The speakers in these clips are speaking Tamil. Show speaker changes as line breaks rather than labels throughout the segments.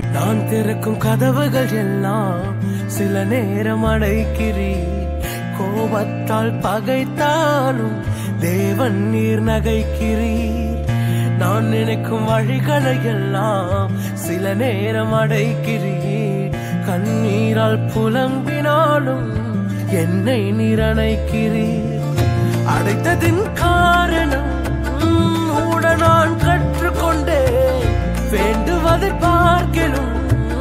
நான் திறக்கும் கதவுகள் எல்லாம் சில நேரம் அடைக்கிறீர் கோபத்தால் பகைத்தாலும் தேவன் நீர் நகைக்கிறீர் நான் நினைக்கும் வழிகளை எல்லாம் சில நேரம் அடைக்கிறீர் கண்ணீரால் புலம்பினாலும் என்னை நீர் அணைக்கிறீர் அடைத்ததின் காரணம் ஊட நான் கற்றுக்கொண்டேன் வேண்டுவதை பார்க்கலும்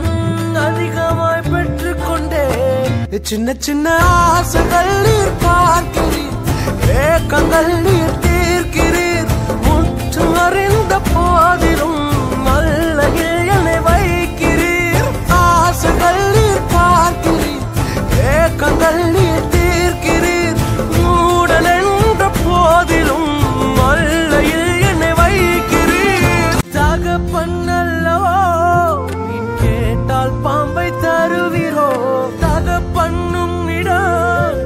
அதிகமாய் பெற்றுக்கொண்டேன் சின்ன சின்ன ஆசைகள் நீர் பார்க்கிறீர் ஏக்கங்கள் நீர் தீர்க்கிறீர் முற்று அறிந்த போதிலும் நல்லகில் என்னை வைக்கிறீர் ஆசைகள் நீர் பார்க்கிறீர் ஏக்கங்கள் நீர் தீர்க்கிறீர் மூடன் என்ற போதிலும் மல்லையில் என்னை வைக்கிறீர் தகப்பன்னல்லவோ நீ கேட்டால் பாம்பை தருவீரோ தகப்பண்ணும் இடம்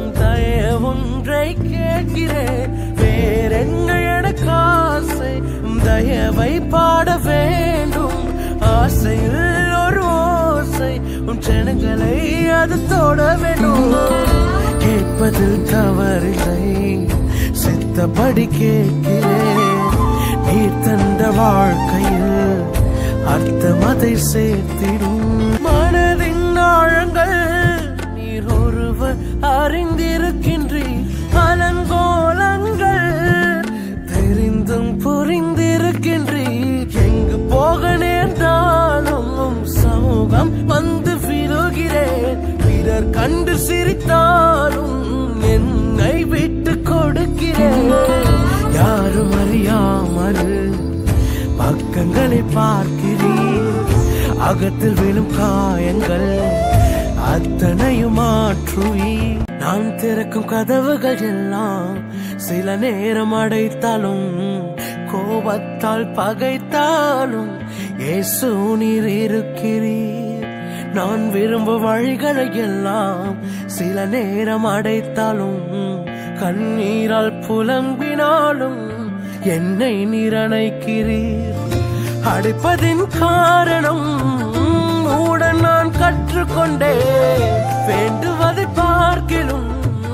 தயவொன்றை கேட்கிறேன் வேறென்ன எனக்கு ஆசை தயவை பாட வேண்டும் ஆசையில் ஒரு ஓசை உன் ஜனங்களை அது தொட வேண்டும் கேட்பதில் தவறில்லை சித்தப்படி கேட்கிறேன் நீர் தந்த வாழ்க்கையில் அர்த்தம் அதை சேர்த்திடும் மனதின் ஆழங்கள் நீர் ஒருவர் அறிந்திருக்கின்றீர் அலங்கோலங்கள் தெரிந்தும் புரிந்திருக்கின்றீர் எங்கு போக நேர்ந்தாலும் உம் சமூகம் வந்து விழுகிறேன் பிறர் கண்டு சிரித்தாலும் என்னை விட்டு கொடுக்கிறேன் யாரும் அறியாமல் பக்கங்களை பார்க்கிறேன் அகத்தில் விழும் காயங்கள் அத்தனையும் மாற்றுவி நான் திறக்கும் கதவுகள் எல்லாம் சில நேரம் அடைத்தாலும் கோபத்தால் பகைத்தாலும் இயேசு நீர் இருக்கிறீர் நான் விரும்பும் வழிகளை எல்லாம் சில நேரம் அடைத்தாலும் கண்ணீரால் புலம்பினாலும் என்னை நிரணைக்கிறீர் அடிப்பதின் காரணம் உடன் நான் கற்றுக்கொண்டேன் வேண்டுவதை பார்க்கிலும்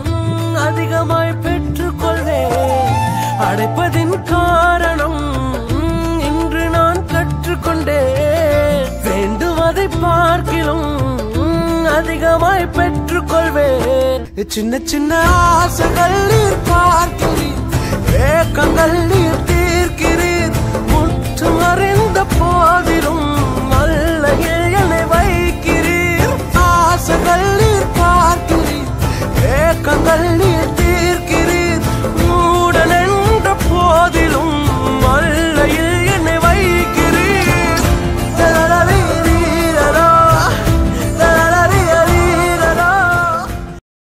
அதிகமாய் பெற்றுக்கொள்வேன் அடைப்பதின் காரணம் இன்று நான் கற்றுக்கொண்டேன் வேண்டுவதை பார்க்கிலும் அதிகமாய் பெற்றுக்கொள்வேன் சின்ன சின்ன ஆசைகள் நீர் பார்க்கிறீர் ஏக்கங்கள் நீர் தீர்க்கிறீர் முற்று அறிந்த போதிலும்